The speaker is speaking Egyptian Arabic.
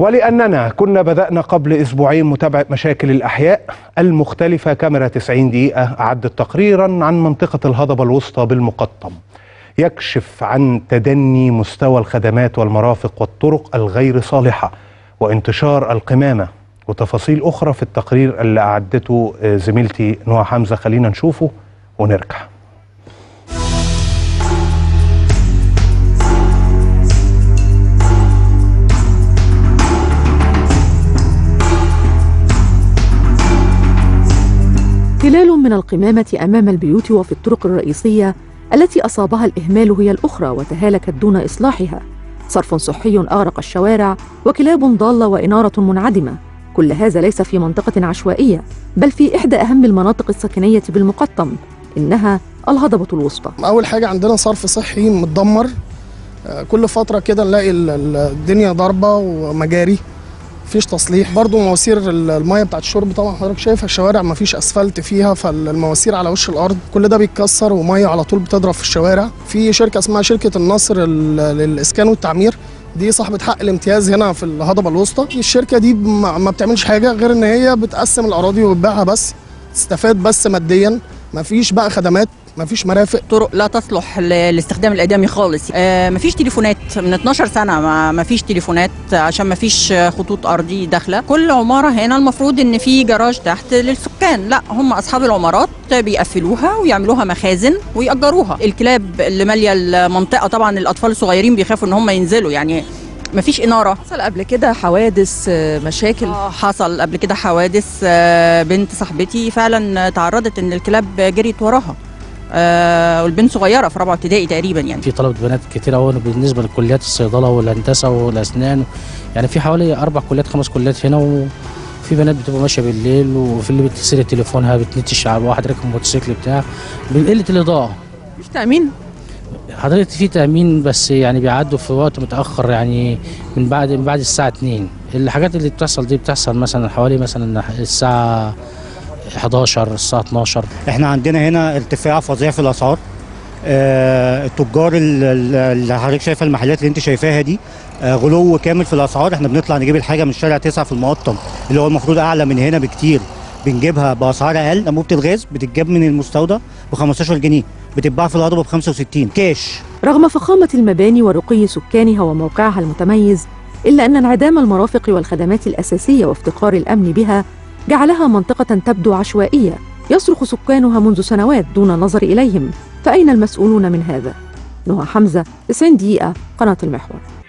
ولأننا كنا بدأنا قبل أسبوعين متابعة مشاكل الأحياء المختلفة كاميرا 90 دقيقة أعدت تقريرا عن منطقة الهضبة الوسطى بالمقطم يكشف عن تدني مستوى الخدمات والمرافق والطرق الغير صالحة وانتشار القمامة وتفاصيل أخرى في التقرير اللي أعدته زميلتي نوع حمزة خلينا نشوفه ونرجع تلال من القمامة أمام البيوت وفي الطرق الرئيسية التي أصابها الإهمال هي الأخرى وتهالكت دون إصلاحها صرف صحي أغرق الشوارع وكلاب ضالة وإنارة منعدمة كل هذا ليس في منطقة عشوائية بل في إحدى أهم المناطق السكنية بالمقطم إنها الهضبة الوسطى اول حاجه عندنا صرف صحي متدمر آه، كل فتره كده نلاقي ال- ال- الدنيا ضاربه ومجاري مفيش تصليح برضو مواسير ال- الميه بتاعت الشرب طبعا حضرتك شايف الشوارع مفيش اسفلت فيها فالمواسير على وش الارض كل ده بيتكسر وميه على طول بتضرب في الشوارع في شركه اسمها شركه النصر ال- للاسكان والتعمير دي صاحبة حق الامتياز هنا في الهضبة الوسطى الشركة دي ما ما بتعملش حاجة غير ان هي بتقسم الأراضي وبتبيعها بس تستفاد بس ماديا مفيش بقى خدمات مفيش مرافق طرق لا تصلح ل- للاستخدام الادمي خالص آه مفيش تليفونات من 12 سنه ما مفيش تليفونات عشان مفيش خطوط ارضي داخله كل عماره هنا المفروض ان في جراج تحت للسكان لا هم اصحاب العمارات بيقفلوها ويعملوها مخازن ويأجروها الكلاب اللي ماليه المنطقه طبعا الاطفال الصغيرين بيخافوا ان هم ينزلوا يعني مفيش اناره حصل قبل كده حوادث مشاكل آه، حصل قبل كده حوادث آه، بنت صاحبتي فعلا تعرضت ان الكلاب جريت وراها آه، والبنت صغيره في رابعه ابتدائي تقريبا يعني في طلبة بنات كتير قوي بالنسبة لكليات الصيدلة والهندسة والأسنان يعني في حوالي أربع كليات خمس كليات هنا وفي بنات بتبقى ماشية بالليل وفي اللي بتسرق تليفونها بتنتش على واحد راكب موتوسيكل بتاع من قلة الإضاءة مش تأمين حضرتك في تأمين بس يعني بيعدوا في وقت متأخر يعني من بعد من بعد الساعة 2 الحاجات اللي بتحصل دي بتحصل مثلا حوالي مثلا الساعة 11 الساعة 12 احنا عندنا هنا ارتفاع فظيع في الاسعار آه التجار ال- ال- اللي حضرتك شايفه المحلات اللي انت شايفاها دي آه غلو كامل في الاسعار احنا بنطلع نجيب الحاجه من شارع 9 في المقطم اللي هو المفروض اعلى من هنا بكتير بنجيبها باسعار اقل انبوبه الغاز بتتجاب من المستودع ب 15 جنيه بتتباع في الهضبه ب 65 كاش رغم فخامة المباني ورقي سكانها وموقعها المتميز إلا أن انعدام المرافق والخدمات الأساسية وافتقار الأمن بها جعلها منطقة تبدو عشوائية يصرخ سكانها منذ سنوات دون النظر إليهم فأين المسؤولون من هذا؟ نهى حمزة 90 دقيقة قناة المحور